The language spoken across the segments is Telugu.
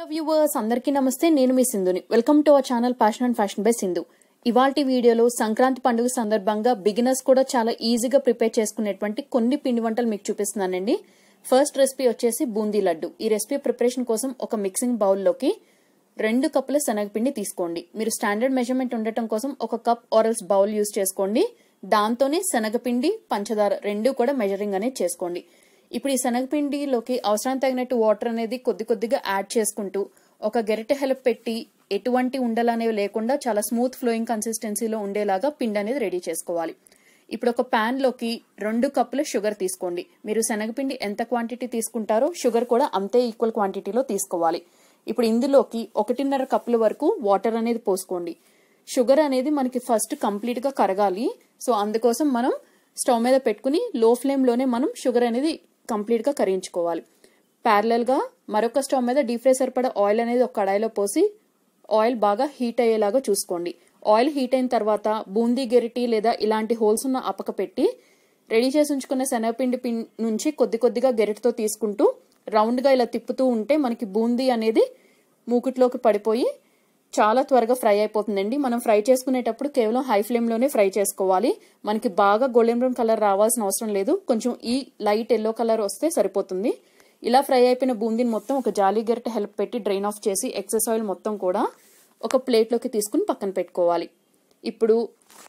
వ్యూవర్స్ అందరికీ నమస్తే నేను మీ సింధుని welcome to our channel fashion and fashion by Sindhu ఇవాల్టి వీడియోలో సంక్రాంతి పండుగ సందర్భంగా బిగినర్స్ కూడా చాలా ఈజీగా ప్రిపేర్ చేసుకునేటువంటి కొన్ని పిండి వంటలు మీకు చూపిస్తున్నానండి ఫస్ట్ రెసిపీ వచ్చేసి బూందీ లడ్డు ఈ రెసిపీ ప్రిపరేషన్ కోసం ఒక మిక్సింగ్ బౌల్లోకి రెండు కప్పుల శనగపిండి తీసుకోండి మీరు స్టాండర్డ్ మెజర్మెంట్ ఉండటం కోసం ఒక కప్ ఆరల్స్ బౌల్ యూస్ చేసుకోండి దాంతోనే శనగపిండి పంచదార రెండు కూడా మెజరింగ్ అనేది చేసుకోండి ఇప్పుడు ఈ శనగపిండిలోకి అవసరం తగినట్టు వాటర్ అనేది కొద్ది కొద్దిగా యాడ్ చేసుకుంటూ ఒక గెరిటె హెల్ప్ పెట్టి ఎటువంటి ఉండలు అనేవి లేకుండా చాలా స్మూత్ ఫ్లోయింగ్ కన్సిస్టెన్సీలో ఉండేలాగా పిండి అనేది రెడీ చేసుకోవాలి ఇప్పుడు ఒక ప్యాన్ లోకి రెండు కప్పుల షుగర్ తీసుకోండి మీరు శనగపిండి ఎంత క్వాంటిటీ తీసుకుంటారో షుగర్ కూడా అంతే ఈక్వల్ క్వాంటిటీలో తీసుకోవాలి ఇప్పుడు ఇందులోకి ఒకటిన్నర కప్పుల వరకు వాటర్ అనేది పోసుకోండి షుగర్ అనేది మనకి ఫస్ట్ కంప్లీట్ గా కరగాలి సో అందుకోసం మనం స్టవ్ మీద పెట్టుకుని లో ఫ్లేమ్ లోనే మనం షుగర్ అనేది కంప్లీట్ గా కరిగించుకోవాలి ప్యారలల్ గా మరొక స్టవ్ మీద డీప్ ఫ్రై సరిపడా ఆయిల్ అనేది ఒక కడాయిలో పోసి ఆయిల్ బాగా హీట్ అయ్యేలాగా చూసుకోండి ఆయిల్ హీట్ అయిన తర్వాత బూందీ గెరిటి లేదా ఇలాంటి హోల్స్ ఉన్న అపక పెట్టి రెడీ చేసి ఉంచుకున్న శనగపిండి పిన్ నుంచి కొద్ది కొద్దిగా గెరిటితో తీసుకుంటూ రౌండ్ గా ఇలా తిప్పుతూ ఉంటే మనకి బూందీ అనేది మూకుట్లోకి పడిపోయి చాలా త్వరగా ఫ్రై అయిపోతుందండి మనం ఫ్రై చేసుకునేటప్పుడు కేవలం హై ఫ్లేమ్ లోనే ఫ్రై చేసుకోవాలి మనకి బాగా గోల్డెన్ బ్రౌన్ కలర్ రావాల్సిన అవసరం లేదు కొంచెం ఈ లైట్ ఎల్లో కలర్ వస్తే సరిపోతుంది ఇలా ఫ్రై అయిపోయిన బూందీని మొత్తం ఒక జాలీ గరిట హెల్ప్ పెట్టి డ్రైన్ ఆఫ్ చేసి ఎక్సెస్ ఆయిల్ మొత్తం కూడా ఒక ప్లేట్లోకి తీసుకుని పక్కన పెట్టుకోవాలి ఇప్పుడు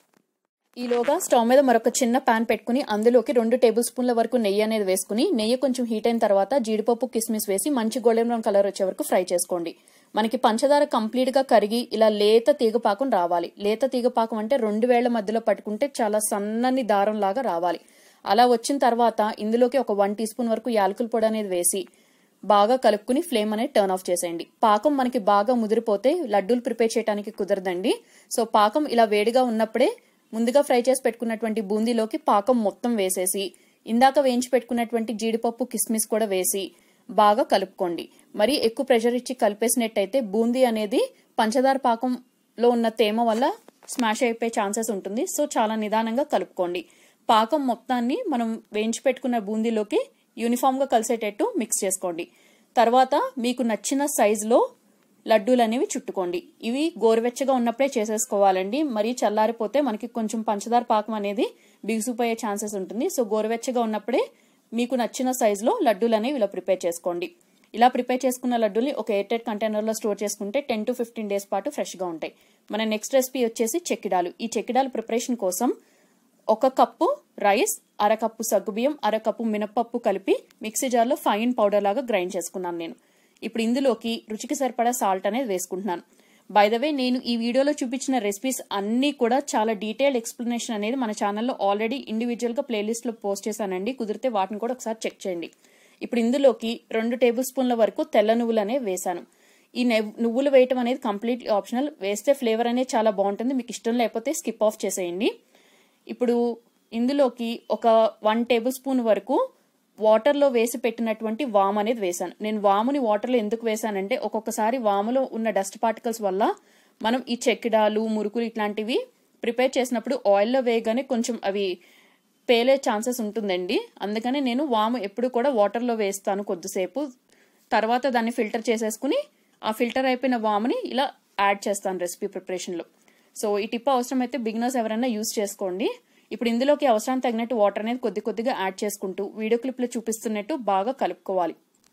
ఈలోగా స్టవ్ మీద మరొక చిన్న పాన్ పెట్టుకుని అందులోకి రెండు టేబుల్ స్పూన్ల వరకు నెయ్యి అనేది వేసుకుని నెయ్యి కొంచెం హీట్ అయిన తర్వాత జీడిపప్పు కిస్మిస్ వేసి మంచి గోల్డెన్ బ్రౌన్ కలర్ వచ్చే వరకు ఫ్రై చేసుకోండి మనకి పంచదార కంప్లీట్ గా కరిగి ఇలా లేత తీగపాకం రావాలి లేత తీగపాకం అంటే రెండు వేళ్ల మధ్యలో పట్టుకుంటే చాలా సన్నని దారం లాగా రావాలి అలా వచ్చిన తర్వాత ఇందులోకి ఒక వన్ టీ స్పూన్ వరకు యాలకుల పొడి అనేది వేసి బాగా కలుపుకుని ఫ్లేమ్ అనేది టర్న్ ఆఫ్ చేసేయండి పాకం మనకి బాగా ముదిరిపోతే లడ్డూలు ప్రిపేర్ చేయడానికి కుదరదండి సో పాకం ఇలా వేడిగా ఉన్నప్పుడే ముందుగా ఫ్రై చేసి పెట్టుకున్నటువంటి బూందీలోకి పాకం మొత్తం వేసేసి ఇందాక వేయించి పెట్టుకున్నటువంటి జీడిపప్పు కిస్మిస్ కూడా వేసి బాగా కలుపుకోండి మరి ఎక్కువ ప్రెషర్ ఇచ్చి కలిపేసినట్టయితే బూందీ అనేది పంచదార పాకంలో ఉన్న తేమ వల్ల స్మాష్ అయిపోయే ఛాన్సెస్ ఉంటుంది సో చాలా నిదానంగా కలుపుకోండి పాకం మొత్తాన్ని మనం వేయించి పెట్టుకున్న బూందీలోకి యూనిఫామ్ గా కలిసేటట్టు మిక్స్ చేసుకోండి తర్వాత మీకు నచ్చిన సైజులో లడ్డూలు అనేవి చుట్టుకోండి ఇవి గోరువెచ్చగా ఉన్నప్పుడే చేసేసుకోవాలండి మరీ చల్లారిపోతే మనకి కొంచెం పంచదార పాకం అనేది బిగుసిపోయే ఛాన్సెస్ ఉంటుంది సో గోరువెచ్చగా ఉన్నప్పుడే మీకు నచ్చిన సైజులో లడ్డూలు అనేవి ఇలా ప్రిపేర్ చేసుకోండి ఇలా ప్రిపేర్ చేసుకున్న లడ్డూల్ని ఒక ఎయిర్ టైట్ కంటైనర్లో స్టోర్ చేసుకుంటే టెన్ టు ఫిఫ్టీన్ డేస్ పాటు ఫ్రెష్గా ఉంటాయి మన నెక్స్ట్ రెసిపీ వచ్చేసి చెక్కిడాలు ఈ చెక్కిడాలు ప్రిపరేషన్ కోసం ఒక కప్పు రైస్ అరకప్పు సగ్గుబియ్యం అరకప్పు మినపప్పు కలిపి మిక్సీ జార్లో ఫైన్ పౌడర్ లాగా గ్రైండ్ చేసుకున్నాను నేను ఇప్పుడు ఇందులోకి రుచికి సరిపడా సాల్ట్ అనేది వేసుకుంటున్నాను బై ద వే నేను ఈ వీడియోలో చూపించిన రెసిపీస్ అన్నీ కూడా చాలా డీటెయిల్డ్ ఎక్స్ప్లెనేషన్ అనేది మన ఛానల్లో ఆల్రెడీ ఇండివిజువల్గా ప్లేలిస్ట్లో పోస్ట్ చేశానండి కుదిరితే వాటిని కూడా ఒకసారి చెక్ చేయండి ఇప్పుడు ఇందులోకి రెండు టేబుల్ స్పూన్ల వరకు తెల్ల నువ్వులు అనేవి వేశాను ఈ నువ్వులు వేయటం అనేది కంప్లీట్లీ ఆప్షనల్ వేస్తే ఫ్లేవర్ అనేది చాలా బాగుంటుంది మీకు ఇష్టం లేకపోతే స్కిప్ ఆఫ్ చేసేయండి ఇప్పుడు ఇందులోకి ఒక వన్ టేబుల్ స్పూన్ వరకు వాటర్లో వేసి పెట్టినటువంటి వామ్ అనేది వేసాను నేను వాముని వాటర్లో ఎందుకు వేసానంటే ఒక్కొక్కసారి వాములో ఉన్న డస్ట్ పార్టికల్స్ వల్ల మనం ఈ చెక్కిడాలు మురుకులు ఇట్లాంటివి ప్రిపేర్ చేసినప్పుడు ఆయిల్లో వేయగానే కొంచెం అవి పేలే ఛాన్సెస్ ఉంటుందండి అందుకని నేను వాము ఎప్పుడు కూడా వాటర్లో వేస్తాను కొద్దిసేపు తర్వాత దాన్ని ఫిల్టర్ చేసేసుకుని ఆ ఫిల్టర్ అయిపోయిన వాముని ఇలా యాడ్ చేస్తాను రెసిపీ ప్రిపరేషన్లో సో ఈ టిప్ అవసరం అయితే బిగినర్స్ ఎవరైనా యూస్ చేసుకోండి ఇప్పుడు ఇందులోకి అవసరం తగినట్టు వాటర్ అనేది కొద్ది కొద్దిగా యాడ్ చేసుకుంటూ వీడియో క్లిప్లో చూపిస్తున్నట్టు బాగా కలుపుకోవాలి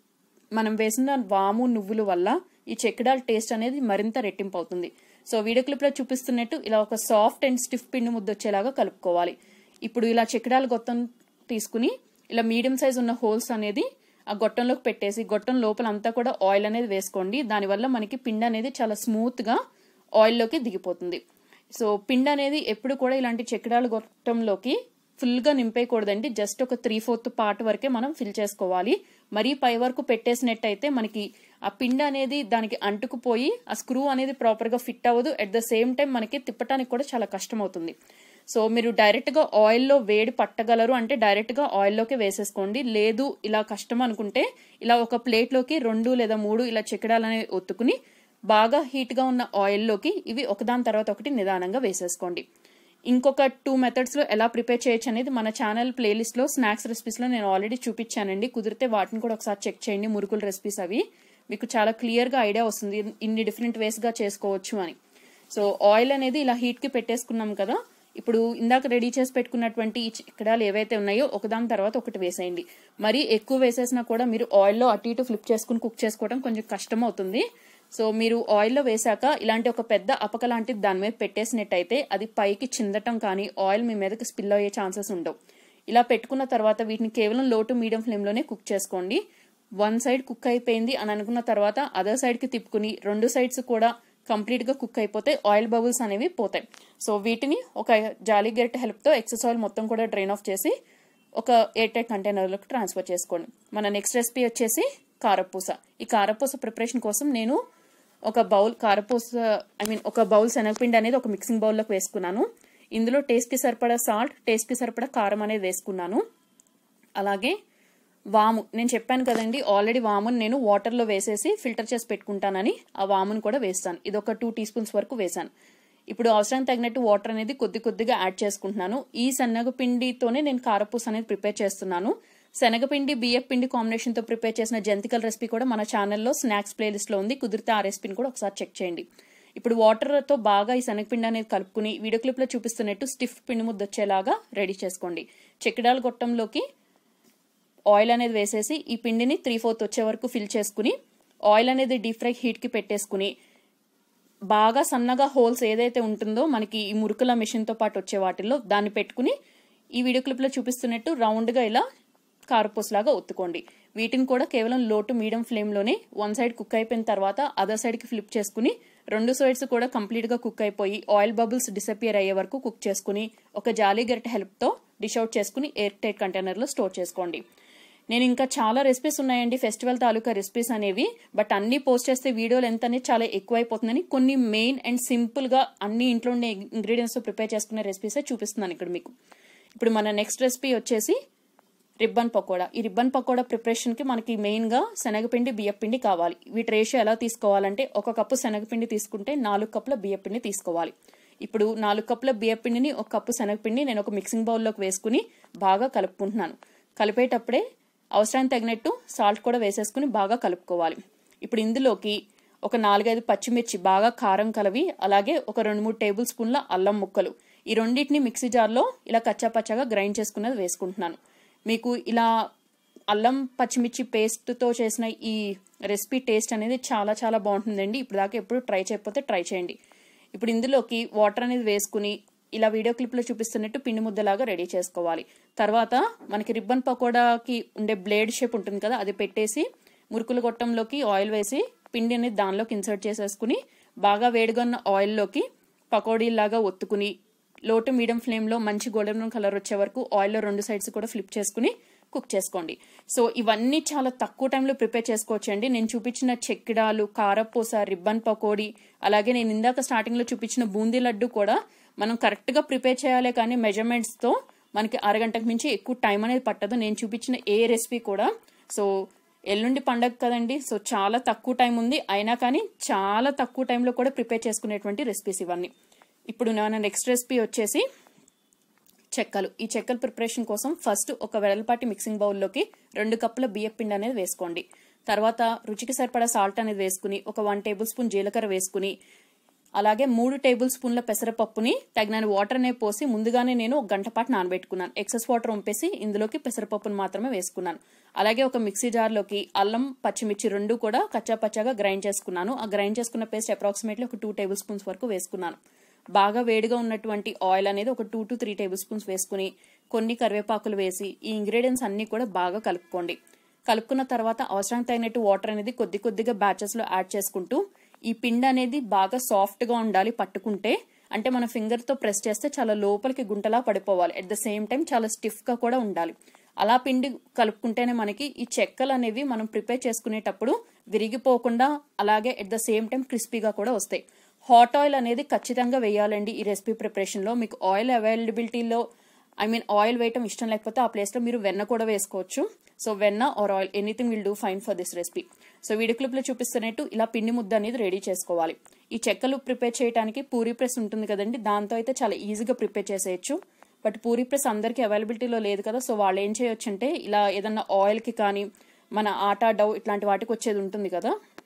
మనం వేసిన వాము నువ్వుల వల్ల ఈ చెక్కడాల టేస్ట్ అనేది మరింత రెట్టింపు అవుతుంది సో వీడియో క్లిప్లో చూపిస్తున్నట్టు ఇలా ఒక సాఫ్ట్ అండ్ స్టిఫ్ పిండి ముద్ద వచ్చేలాగా కలుపుకోవాలి ఇప్పుడు ఇలా చెక్కడాలు గొట్టం తీసుకుని ఇలా మీడియం సైజ్ ఉన్న హోల్స్ అనేది ఆ గొట్టంలోకి పెట్టేసి గొట్టం లోపల అంతా కూడా ఆయిల్ అనేది వేసుకోండి దానివల్ల మనకి పిండి అనేది చాలా స్మూత్గా ఆయిల్లోకి దిగిపోతుంది సో పిండి అనేది ఎప్పుడు కూడా ఇలాంటి చెక్కడాలు గొట్టంలోకి ఫుల్గా నింపేయకూడదండి జస్ట్ ఒక త్రీ ఫోర్త్ పార్ట్ వరకే మనం ఫిల్ చేసుకోవాలి మరీ పై వరకు పెట్టేసినట్టయితే మనకి ఆ పిండి అనేది దానికి అంటుకుపోయి ఆ స్క్రూ అనేది ప్రాపర్గా ఫిట్ అవ్వదు అట్ ద సేమ్ టైం మనకి తిప్పటానికి కూడా చాలా కష్టం అవుతుంది సో మీరు డైరెక్ట్గా ఆయిల్లో వేడి పట్టగలరు అంటే డైరెక్ట్గా ఆయిల్లోకి వేసేసుకోండి లేదు ఇలా కష్టం అనుకుంటే ఇలా ఒక ప్లేట్లోకి రెండు లేదా మూడు ఇలా చెక్కడాలు అనేవి ఒత్తుకుని బాగా హీట్గా ఉన్న ఆయిల్లోకి ఇవి ఒకదాని తర్వాత ఒకటి నిదానంగా వేసేసుకోండి ఇంకొక టూ మెథడ్స్లో ఎలా ప్రిపేర్ చేయొచ్చు అనేది మన ఛానల్ ప్లేలిస్ట్లో స్నాక్స్ రెసిపీస్లో నేను ఆల్రెడీ చూపించానండి కుదిరితే వాటిని కూడా ఒకసారి చెక్ చేయండి మురుకుల రెసిపీస్ అవి మీకు చాలా క్లియర్గా ఐడియా వస్తుంది ఇన్ని డిఫరెంట్ వేస్గా చేసుకోవచ్చు అని సో ఆయిల్ అనేది ఇలా హీట్కి పెట్టేసుకున్నాం కదా ఇప్పుడు ఇందాక రెడీ చేసి పెట్టుకున్నటువంటి ఈ చిక్కడాలు ఏవైతే ఉన్నాయో ఒకదాని తర్వాత ఒకటి వేసేయండి మరి ఎక్కువ వేసేసినా కూడా మీరు ఆయిల్లో అటు ఇటు ఫ్లిప్ చేసుకుని కుక్ చేసుకోవడం కొంచెం కష్టం అవుతుంది సో మీరు ఆయిల్లో వేశాక ఇలాంటి ఒక పెద్ద అపక లాంటిది దాని మీద పెట్టేసినట్టయితే అది పైకి చిందటం కానీ ఆయిల్ మీ మీదకి స్పిల్ అయ్యే ఛాన్సెస్ ఉండవు ఇలా పెట్టుకున్న తర్వాత వీటిని కేవలం లో టు మీడియం ఫ్లేమ్లోనే కుక్ చేసుకోండి వన్ సైడ్ కుక్ అయిపోయింది అని అనుకున్న తర్వాత అదర్ సైడ్కి తిప్పుకుని రెండు సైడ్స్ కూడా కంప్లీట్గా కుక్ అయిపోతే ఆయిల్ బబుల్స్ అనేవి పోతాయి సో వీటిని ఒక జాలీ గెట్ హెల్ప్తో ఎక్సెస్ ఆయిల్ మొత్తం కూడా డ్రైన్ ఆఫ్ చేసి ఒక ఎయిర్ టైట్ కంటైనర్లోకి ట్రాన్స్ఫర్ చేసుకోండి మన నెక్స్ట్ రెసిపీ వచ్చేసి కారపూస ఈ కారపూస ప్రిపరేషన్ కోసం నేను ఒక బౌల్ కారపూస ఐ మీన్ ఒక బౌల్ శనగపిండి అనేది ఒక మిక్సింగ్ బౌల్లోకి వేసుకున్నాను ఇందులో టేస్ట్కి సరిపడా సాల్ట్ టేస్ట్కి సరిపడా కారం అనేది వేసుకున్నాను అలాగే వాము నేను చెప్పాను కదండి ఆల్రెడీ వామును నేను వాటర్లో వేసేసి ఫిల్టర్ చేసి పెట్టుకుంటానని ఆ వామును కూడా వేస్తాను ఇది ఒక టూ టీ స్పూన్స్ వరకు వేసాను ఇప్పుడు అవసరానికి తగినట్టు వాటర్ అనేది కొద్ది కొద్దిగా యాడ్ చేసుకుంటున్నాను ఈ శనగపిండితోనే నేను కారపూస అనేది ప్రిపేర్ చేస్తున్నాను శనగపిండి బియ్యం పిండి కాంబినేషన్తో ప్రిపేర్ చేసిన జంతికల రెసిపీ కూడా మన ఛానల్లో స్నాక్స్ ప్లేలిస్ట్లో ఉంది కుదిరితే ఆ రెసిపీని కూడా ఒకసారి చెక్ చేయండి ఇప్పుడు వాటర్తో బాగా ఈ శనగపిండి అనేది కలుపుకుని వీడియో క్లిప్లో చూపిస్తున్నట్టు స్టిఫ్ పిండి ముద్ద వచ్చేలాగా రెడీ చేసుకోండి చెక్కిడాల గొట్టంలోకి ఆయిల్ అనేది వేసేసి ఈ పిండిని త్రీ ఫోర్త్ వచ్చే వరకు ఫిల్ చేసుకుని ఆయిల్ అనేది డీప్ ఫ్రై హీట్కి పెట్టేసుకుని బాగా సన్నగా హోల్స్ ఏదైతే ఉంటుందో మనకి ఈ మురుకుల మిషన్తో పాటు వచ్చే వాటిల్లో దాన్ని పెట్టుకుని ఈ వీడియో క్లిప్లో చూపిస్తున్నట్టు రౌండ్గా ఇలా కారపూసలాగా ఒత్తుకోండి వీటిని కూడా కేవలం లో టు మీడియం ఫ్లేమ్లోనే వన్ సైడ్ కుక్ అయిపోయిన తర్వాత అదర్ సైడ్కి ఫ్లిప్ చేసుకుని రెండు సైడ్స్ కూడా కంప్లీట్గా కుక్ అయిపోయి ఆయిల్ బబుల్స్ డిసపియర్ అయ్యే వరకు కుక్ చేసుకుని ఒక జాలీ గరిట హెల్ప్తో డిష్ అవుట్ చేసుకుని ఎయిర్ టైట్ కంటైనర్లో స్టోర్ చేసుకోండి నేను ఇంకా చాలా రెసిపీస్ ఉన్నాయండి ఫెస్టివల్ తాలూకా రెసిపీస్ అనేవి బట్ అన్ని పోస్ట్ చేస్తే వీడియో లెంత్ అనేది చాలా ఎక్కువైపోతుందని కొన్ని మెయిన్ అండ్ సింపుల్గా అన్ని ఇంట్లో ఉండే ఇంగ్రీడియంట్స్ ప్రిపేర్ చేసుకునే రెసిపీసే చూపిస్తున్నాను ఇక్కడ మీకు ఇప్పుడు మన నెక్స్ట్ రెసిపీ వచ్చేసి రిబ్బన్ పకోడా ఈ రిబ్బన్ పకోడా ప్రిపరేషన్కి మనకి మెయిన్గా శనగపిండి బియ్యపిండి కావాలి వీటి రేషియో ఎలా తీసుకోవాలంటే ఒక కప్పు శనగపిండి తీసుకుంటే నాలుగు కప్పుల బియ్యపిండి తీసుకోవాలి ఇప్పుడు నాలుగు కప్పుల బియ్యపిండిని ఒక కప్పు శనగపిండి నేను ఒక మిక్సింగ్ బౌల్లోకి వేసుకుని బాగా కలుపుకుంటున్నాను కలిపేటప్పుడే అవసరానికి తగినట్టు సాల్ట్ కూడా వేసేసుకుని బాగా కలుపుకోవాలి ఇప్పుడు ఇందులోకి ఒక నాలుగైదు పచ్చిమిర్చి బాగా కారం కలవి అలాగే ఒక రెండు మూడు టేబుల్ స్పూన్ల అల్లం ముక్కలు ఈ రెండింటిని మిక్సీ జార్లో ఇలా కచ్చాపచ్చాగా గ్రైండ్ చేసుకున్నది వేసుకుంటున్నాను మీకు ఇలా అల్లం పచ్చిమిర్చి పేస్ట్తో చేసిన ఈ రెసిపీ టేస్ట్ అనేది చాలా చాలా బాగుంటుందండి ఇప్పుడు దాకా ఎప్పుడు ట్రై చేయకపోతే ట్రై చేయండి ఇప్పుడు ఇందులోకి వాటర్ అనేది వేసుకుని ఇలా వీడియో క్లిప్లో చూపిస్తున్నట్టు పిండి ముద్దలాగా రెడీ చేసుకోవాలి తర్వాత మనకి రిబ్బన్ పకోడాకి ఉండే బ్లేడ్ షేప్ ఉంటుంది కదా అది పెట్టేసి మురుకుల గొట్టంలోకి ఆయిల్ వేసి పిండి అనేది దానిలోకి ఇన్సర్ట్ చేసేసుకుని బాగా వేడిగా ఉన్న ఆయిల్లోకి పకోడీలాగా ఒత్తుకుని లో టు మీడియం ఫ్లేమ్లో మంచి గోల్డెన్ బ్రౌన్ కలర్ వచ్చే వరకు ఆయిల్లో రెండు సైడ్స్ కూడా ఫ్లిప్ చేసుకుని కుక్ చేసుకోండి సో ఇవన్నీ చాలా తక్కువ టైంలో ప్రిపేర్ చేసుకోవచ్చు అండి నేను చూపించిన చెక్కిడాలు కారపూస రిబ్బన్ పకోడీ అలాగే నేను ఇందాక స్టార్టింగ్లో చూపించిన బూందీ లడ్డు కూడా మనం కరెక్ట్గా ప్రిపేర్ చేయాలి కానీ మెజర్మెంట్స్తో మనకి అరగంటకు మించి ఎక్కువ టైం అనేది పట్టదు నేను చూపించిన ఏ రెసిపీ కూడా సో ఎల్లుండి పండగ కదండి సో చాలా తక్కువ టైం ఉంది అయినా కానీ చాలా తక్కువ టైంలో కూడా ప్రిపేర్ చేసుకునేటువంటి రెసిపీస్ ఇవన్నీ ఇప్పుడు నా నెక్స్ట్ రెసిపీ వచ్చేసి చెక్కలు ఈ చెక్కల ప్రిపరేషన్ కోసం ఫస్ట్ ఒక వెడల్పాటి మిక్సింగ్ బౌల్లోకి రెండు కప్పుల బియ్యం పిండి అనేది వేసుకోండి తర్వాత రుచికి సరిపడా సాల్ట్ అనేది వేసుకుని ఒక వన్ టేబుల్ స్పూన్ జీలకర్ర వేసుకుని అలాగే మూడు టేబుల్ స్పూన్ల పెసరపప్పుని తగిన వాటర్ అనే పోసి ముందుగానే నేను ఒక గంట పాటు నానబెట్టుకున్నాను ఎక్సెస్ వాటర్ వంపేసి ఇందులోకి పెసరపప్పును మాత్రమే వేసుకున్నాను అలాగే ఒక మిక్సీ జార్లోకి అల్లం పచ్చిమిర్చి రెండు కూడా కచ్చా పచ్చాగా గ్రైండ్ చేసుకున్నాను ఆ గ్రైండ్ చేసుకున్న పేస్ట్ అప్రాక్సిమేట్లీ ఒక టూ టేబుల్ స్పూన్స్ వరకు వేసుకున్నాను బాగా వేడిగా ఉన్నటువంటి ఆయిల్ అనేది ఒక two to three tablespoons వేసుకుని కొన్ని కరివేపాకులు వేసి ఈ ఇంగ్రీడియంట్స్ అన్ని కూడా బాగా కలుపుకోండి కలుపుకున్న తర్వాత అవసరానికి తగినట్టు వాటర్ అనేది కొద్ది కొద్దిగా బ్యాచెస్ లో యాడ్ చేసుకుంటూ ఈ పిండి అనేది బాగా సాఫ్ట్ గా ఉండాలి పట్టుకుంటే అంటే మన ఫింగర్ తో ప్రెస్ చేస్తే చాలా లోపలికి గుంటలా పడిపోవాలి అట్ ద సేమ్ టైం చాలా స్టిఫ్ గా కూడా ఉండాలి అలా పిండి కలుపుకుంటేనే మనకి ఈ చెక్కలు అనేవి మనం ప్రిపేర్ చేసుకునేటప్పుడు విరిగిపోకుండా అలాగే అట్ ద సేమ్ టైం క్రిస్పీగా కూడా వస్తాయి హాట్ ఆయిల్ అనేది ఖచ్చితంగా వేయాలండి ఈ రెసిపీ ప్రిపరేషన్లో మీకు ఆయిల్ అవైలబిలిటీలో ఐ మీన్ ఆయిల్ వేయటం ఇష్టం లేకపోతే ఆ ప్లేస్లో మీరు వెన్న కూడా వేసుకోవచ్చు సో వెన్న or oil anything will do fine for this recipe so video క్లిప్లో చూపిస్తున్నట్టు ఇలా పిండి ముద్ద అనేది రెడీ చేసుకోవాలి ఈ చెక్కలు ప్రిపేర్ చేయడానికి పూరీ ప్రెస్ ఉంటుంది కదండి దాంతో అయితే చాలా ఈజీగా ప్రిపేర్ చేసేయచ్చు బట్ పూరీ ప్రెస్ అందరికీ అవైలబిలిటీలో లేదు కదా సో వాళ్ళు ఏం చేయొచ్చు అంటే ఇలా ఏదన్నా ఆయిల్కి కానీ మన ఆటా డవ్ ఇట్లాంటి వాటికి వచ్చేది ఉంటుంది కదా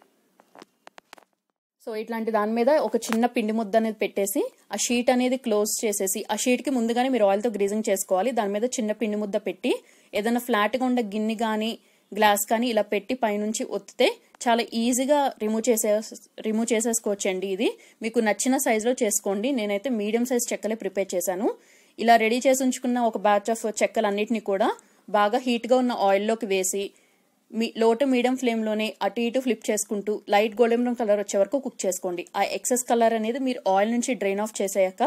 సో ఇట్లాంటి దాని మీద ఒక చిన్న పిండి ముద్ద అనేది పెట్టేసి ఆ షీట్ అనేది క్లోజ్ చేసేసి ఆ షీట్ కి ముందుగానే మీరు ఆయిల్తో గ్రీజింగ్ చేసుకోవాలి దాని మీద చిన్న పిండి ముద్ద పెట్టి ఏదైనా ఫ్లాట్ గా ఉండే గిన్నె కానీ గ్లాస్ కానీ ఇలా పెట్టి పైనుంచి ఒత్తితే చాలా ఈజీగా రిమూవ్ చేసే రిమూవ్ చేసేసుకోవచ్చండి ఇది మీకు నచ్చిన సైజులో చేసుకోండి నేనైతే మీడియం సైజ్ చెక్కలే ప్రిపేర్ చేశాను ఇలా రెడీ చేసి ఉంచుకున్న ఒక బ్యాచ్ ఆఫ్ చెక్కలన్నిటిని కూడా బాగా హీట్గా ఉన్న ఆయిల్లోకి వేసి మీ లో టు మీడియం ఫ్లేమ్లోనే అటు ఇటు ఫ్లిప్ చేసుకుంటూ లైట్ గోల్డెన్ బ్రౌన్ కలర్ వచ్చే వరకు కుక్ చేసుకోండి ఆ ఎక్సెస్ కలర్ అనేది మీరు ఆయిల్ నుంచి డ్రైన్ ఆఫ్ చేసాక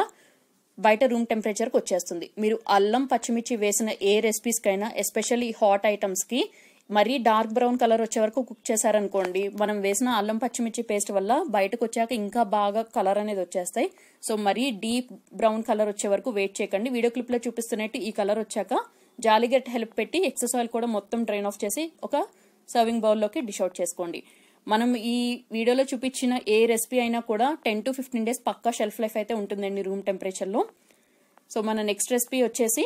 బయట రూమ్ టెంపరేచర్కి వచ్చేస్తుంది మీరు అల్లం పచ్చిమిర్చి వేసిన ఏ రెసిపీస్కైనా ఎస్పెషల్లీ హాట్ ఐటమ్స్కి మరీ డార్క్ బ్రౌన్ కలర్ వచ్చే వరకు కుక్ చేశారనుకోండి మనం వేసిన అల్లం పచ్చిమిర్చి పేస్ట్ వల్ల బయటకు వచ్చాక ఇంకా బాగా కలర్ అనేది వచ్చేస్తాయి సో మరీ డీప్ బ్రౌన్ కలర్ వచ్చే వరకు వెయిట్ చేయకండి వీడియో క్లిప్లో చూపిస్తున్నట్టు ఈ కలర్ వచ్చాక జాలిగెట్ హెల్ప్ పెట్టి ఎక్సెస్ ఆయిల్ కూడా మొత్తం డ్రైన్ ఆఫ్ చేసి ఒక సర్వింగ్ బౌల్లోకి డిష్ అవుట్ చేసుకోండి మనం ఈ వీడియోలో చూపించిన ఏ రెసిపీ అయినా కూడా టెన్ టు ఫిఫ్టీన్ డేస్ పక్కా షెల్ఫ్ లైఫ్ అయితే ఉంటుందండి రూమ్ టెంపరేచర్లో సో మన నెక్స్ట్ రెసిపీ వచ్చేసి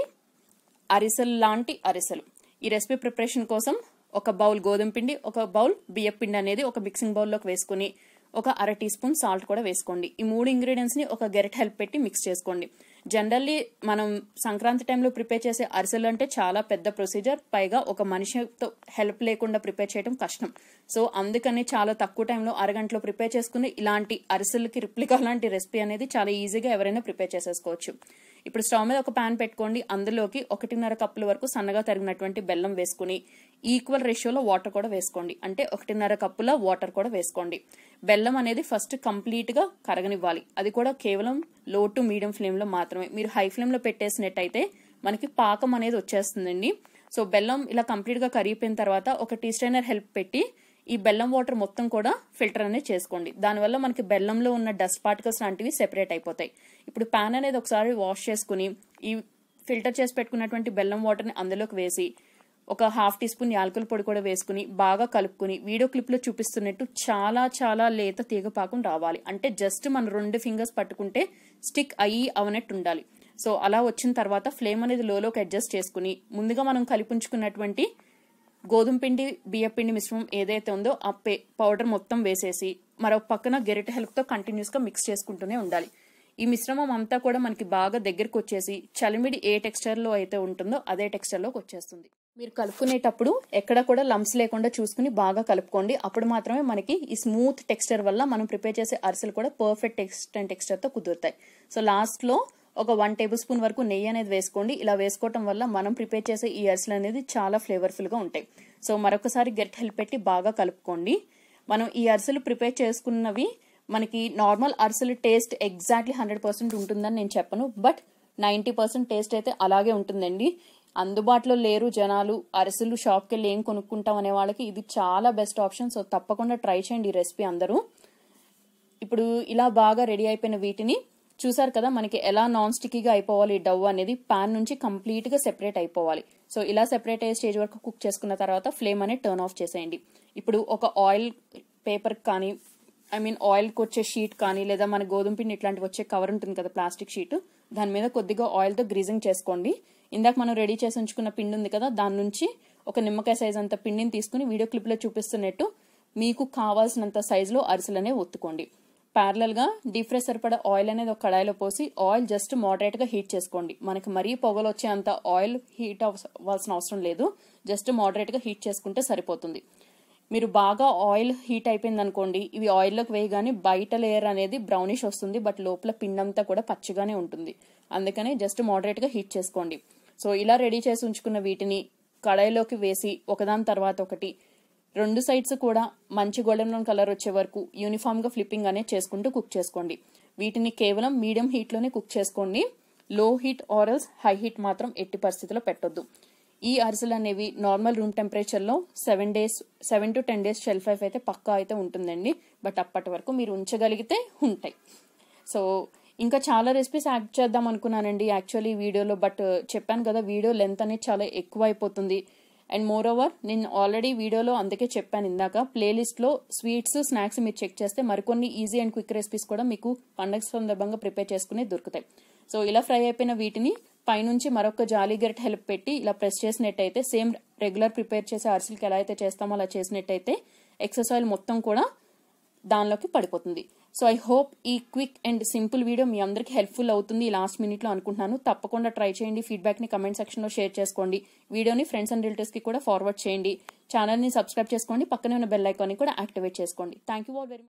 అరిసెలు లాంటి అరిసెలు ఈ రెసిపీ ప్రిపరేషన్ కోసం ఒక బౌల్ గోధుమ పిండి ఒక బౌల్ బియ్యం పిండి అనేది ఒక మిక్సింగ్ బౌల్లోకి వేసుకుని ఒక అర టీ స్పూన్ సాల్ట్ కూడా వేసుకోండి ఈ మూడు ఇంగ్రీడియంట్స్ ని ఒక గెరెట్ హెల్ప్ పెట్టి మిక్స్ చేసుకోండి జనరల్లీ మనం సంక్రాంతి టైంలో ప్రిపేర్ చేసే అరిసెలు అంటే చాలా పెద్ద ప్రొసీజర్ పైగా ఒక మనిషితో హెల్ప్ లేకుండా ప్రిపేర్ చేయడం కష్టం సో అందుకని చాలా తక్కువ టైంలో అరగంటలో ప్రిపేర్ చేసుకుని ఇలాంటి అరిసెలకి రిప్లికా లాంటి రెసిపీ అనేది చాలా ఈజీగా ఎవరైనా ప్రిపేర్ చేసేసుకోవచ్చు ఇప్పుడు స్టవ్ మీద ఒక పాన్ పెట్టుకోండి అందులోకి ఒకటిన్నర కప్పుల వరకు సన్నగా తరిగినటువంటి బెల్లం వేసుకుని ఈక్వల్ రేషియోలో వాటర్ కూడా వేసుకోండి అంటే ఒకటిన్నర కప్పుల వాటర్ కూడా వేసుకోండి బెల్లం అనేది ఫస్ట్ కంప్లీట్ గా కరగనివ్వాలి అది కూడా కేవలం లో టు మీడియం ఫ్లేమ్ లో మాత్రమే మీరు హై ఫ్లేమ్ లో పెట్టేసినట్టయితే మనకి పాకం అనేది వచ్చేస్తుందండి సో బెల్లం ఇలా కంప్లీట్ గా కరిగిపోయిన తర్వాత ఒక టీ స్ట్రైనర్ హెల్ప్ పెట్టి ఈ బెల్లం వాటర్ మొత్తం కూడా ఫిల్టర్ అనేది చేసుకోండి దానివల్ల మనకి బెల్లంలో ఉన్న డస్ట్ పార్టికల్స్ లాంటివి సెపరేట్ అయిపోతాయి ఇప్పుడు ప్యాన్ అనేది ఒకసారి వాష్ చేసుకుని ఈ ఫిల్టర్ చేసి పెట్టుకున్నటువంటి బెల్లం వాటర్ని అందులోకి వేసి ఒక హాఫ్ టీ స్పూన్ యాలకుల పొడి కూడా వేసుకుని బాగా కలుపుకుని వీడియో క్లిప్ లో చూపిస్తున్నట్టు చాలా చాలా లేత తీగ పాకం రావాలి అంటే జస్ట్ మన రెండు ఫింగర్స్ పట్టుకుంటే స్టిక్ అయ్యి అవనట్టు ఉండాలి సో అలా వచ్చిన తర్వాత ఫ్లేమ్ అనేది లోలోకి అడ్జస్ట్ చేసుకుని ముందుగా మనం కలిపుంచుకున్నటువంటి గోధుమ పిండి బియ్య పిండి మిశ్రమం ఏదైతే ఉందో ఆ పే పౌడర్ మొత్తం వేసేసి మరొక పక్కన గెరిట హెల్ప్తో కంటిన్యూస్గా మిక్స్ చేసుకుంటూనే ఉండాలి ఈ మిశ్రమం అంతా కూడా మనకి బాగా దగ్గరికి వచ్చేసి చలిమిడి ఏ టెక్స్చర్లో అయితే ఉంటుందో అదే టెక్స్చర్లోకి వచ్చేస్తుంది మీరు కలుపుకునేటప్పుడు ఎక్కడ కూడా లంప్స్ లేకుండా చూసుకుని బాగా కలుపుకోండి అప్పుడు మాత్రమే మనకి ఈ స్మూత్ టెక్స్చర్ వల్ల మనం ప్రిపేర్ చేసే అరిసెలు కూడా పర్ఫెక్ట్ టెక్స్ట్ అండ్ టెక్స్చర్తో కుదురుతాయి సో లాస్ట్లో ఒక వన్ టేబుల్ స్పూన్ వరకు నెయ్యి అనేది వేసుకోండి ఇలా వేసుకోవటం వల్ల మనం ప్రిపేర్ చేసే ఈ అరిసెలు అనేది చాలా ఫ్లేవర్ఫుల్గా ఉంటాయి సో మరొకసారి గెట్ హెల్ప్ పెట్టి బాగా కలుపుకోండి మనం ఈ అరిసెలు ప్రిపేర్ చేసుకున్నవి మనకి నార్మల్ అరిసెలు టేస్ట్ ఎగ్జాక్ట్లీ హండ్రెడ్ పర్సెంట్ ఉంటుందని నేను చెప్పను బట్ నైంటీ పర్సెంట్ టేస్ట్ అయితే అలాగే ఉంటుందండి అందుబాటులో లేరు జనాలు అరిసెలు షాప్కి వెళ్ళి ఏం కొనుక్కుంటాం అనే వాళ్ళకి ఇది చాలా బెస్ట్ ఆప్షన్ సో తప్పకుండా ట్రై చేయండి ఈ రెసిపీ అందరూ ఇప్పుడు ఇలా బాగా రెడీ అయిపోయిన వీటిని చూసారు కదా మనకి ఎలా నాన్ స్టిక్కీగా అయిపోవాలి డవ్ అనేది పాన్ నుంచి కంప్లీట్ గా సెపరేట్ అయిపోవాలి సో ఇలా సెపరేట్ అయ్యే స్టేజ్ వరకు కుక్ చేసుకున్న తర్వాత ఫ్లేమ్ అనేది టర్న్ ఆఫ్ చేసేయండి ఇప్పుడు ఒక ఆయిల్ పేపర్ కానీ ఐ మీన్ ఆయిల్కి వచ్చే షీట్ కానీ లేదా మన గోధుమ పిండి ఇట్లాంటివి వచ్చే కవర్ ఉంటుంది కదా ప్లాస్టిక్ షీట్ దాని మీద కొద్దిగా ఆయిల్తో గ్రీజింగ్ చేసుకోండి ఇందాక మనం రెడీ చేసి ఉంచుకున్న పిండి ఉంది కదా దాని నుంచి ఒక నిమ్మకాయ సైజ్ అంత పిండిని తీసుకుని వీడియో క్లిప్లో చూపిస్తున్నట్టు మీకు కావాల్సినంత సైజులో అరిసెలు అనేవి ఒత్తుకోండి ప్యారలల్ గా డీప్ ఫ్రై సరిపడా ఆయిల్ అనేది ఒక కడాయిలో పోసి ఆయిల్ జస్ట్ మోడరేట్ గా హీట్ చేసుకోండి మనకి మరీ పొగలు వచ్చేంత ఆయిల్ హీట్ అవ్వాల్సిన అవసరం లేదు జస్ట్ మోడరేట్ గా హీట్ చేసుకుంటే సరిపోతుంది మీరు బాగా ఆయిల్ హీట్ అయిపోయింది అనుకోండి ఇవి ఆయిల్లోకి వేయగానే బయట లేయర్ అనేది బ్రౌనిష్ వస్తుంది బట్ లోపల పిండంతా కూడా పచ్చిగానే ఉంటుంది అందుకని జస్ట్ మోడరేట్ గా హీట్ చేసుకోండి సో ఇలా రెడీ చేసి ఉంచుకున్న వీటిని కడాయిలోకి వేసి ఒకదాని తర్వాత ఒకటి రెండు సైడ్స్ కూడా మంచి గోల్డెన్ బ్రౌన్ కలర్ వచ్చే వరకు యూనిఫామ్ గా ఫ్లిప్పింగ్ అనేది చేసుకుంటూ కుక్ చేసుకోండి వీటిని కేవలం మీడియం హీట్ లోనే కుక్ చేసుకోండి లో హీట్ ఆరల్స్ హై హీట్ మాత్రం ఎట్టి పరిస్థితిలో పెట్టొద్దు ఈ అరిసెలు అనేవి నార్మల్ రూమ్ టెంపరేచర్లో seven days seven to ten days shelf life అయితే పక్కా అయితే ఉంటుందండి బట్ అప్పటి వరకు మీరు ఉంచగలిగితే ఉంటాయి సో ఇంకా చాలా రెసిపీస్ యాడ్ చేద్దాం అనుకున్నానండి యాక్చువల్లీ వీడియోలో బట్ చెప్పాను కదా వీడియో లెంత్ అనేది చాలా ఎక్కువ అయిపోతుంది అండ్ మోర్ ఓవర్ నేను ఆల్రెడీ వీడియోలో అందుకే చెప్పాను ఇందాక ప్లేలిస్ట్లో స్వీట్స్ స్నాక్స్ మీరు చెక్ చేస్తే మరికొన్ని ఈజీ అండ్ క్విక్ రెసిపీస్ కూడా మీకు పండగ సందర్భంగా ప్రిపేర్ చేసుకుని దొరుకుతాయి సో ఇలా ఫ్రై అయిపోయిన వీటిని పైనుంచి మరొక జాలీ గరిట హెల్ప్ పెట్టి ఇలా ప్రెస్ చేసినట్టయితే సేమ్ రెగ్యులర్ ప్రిపేర్ చేసే అరిసెలకి ఎలా అయితే చేస్తామో అలా చేసినట్టయితే ఎక్సెస్ ఆయిల్ మొత్తం కూడా దానిలోకి పడిపోతుంది సో ఐ హోప్ ఈ క్విక్ అండ్ సింపుల్ వీడియో మీ అందరికీ హెల్ప్ఫుల్ అవుతుంది లాస్ట్ మినిట్లో అనుకుంటున్నాను తప్పకుండా ట్రై చేయండి ఫీడ్బ్యాక్ని కమెంట్ సెక్షన్లో షేర్ చేసుకోండి వీడియోని ఫ్రెండ్స్ అండ్ రిలేటివ్స్కి కూడా ఫార్వర్డ్ చేయండి ఛానల్ని సబ్స్క్రైబ్ చేసుకోండి పక్కనే ఉన్న బెల్ ఐకాన్ని కూడా యాక్టివేట్ చేసుకోండి థ్యాంక్ యూ ఆల్ వెరీ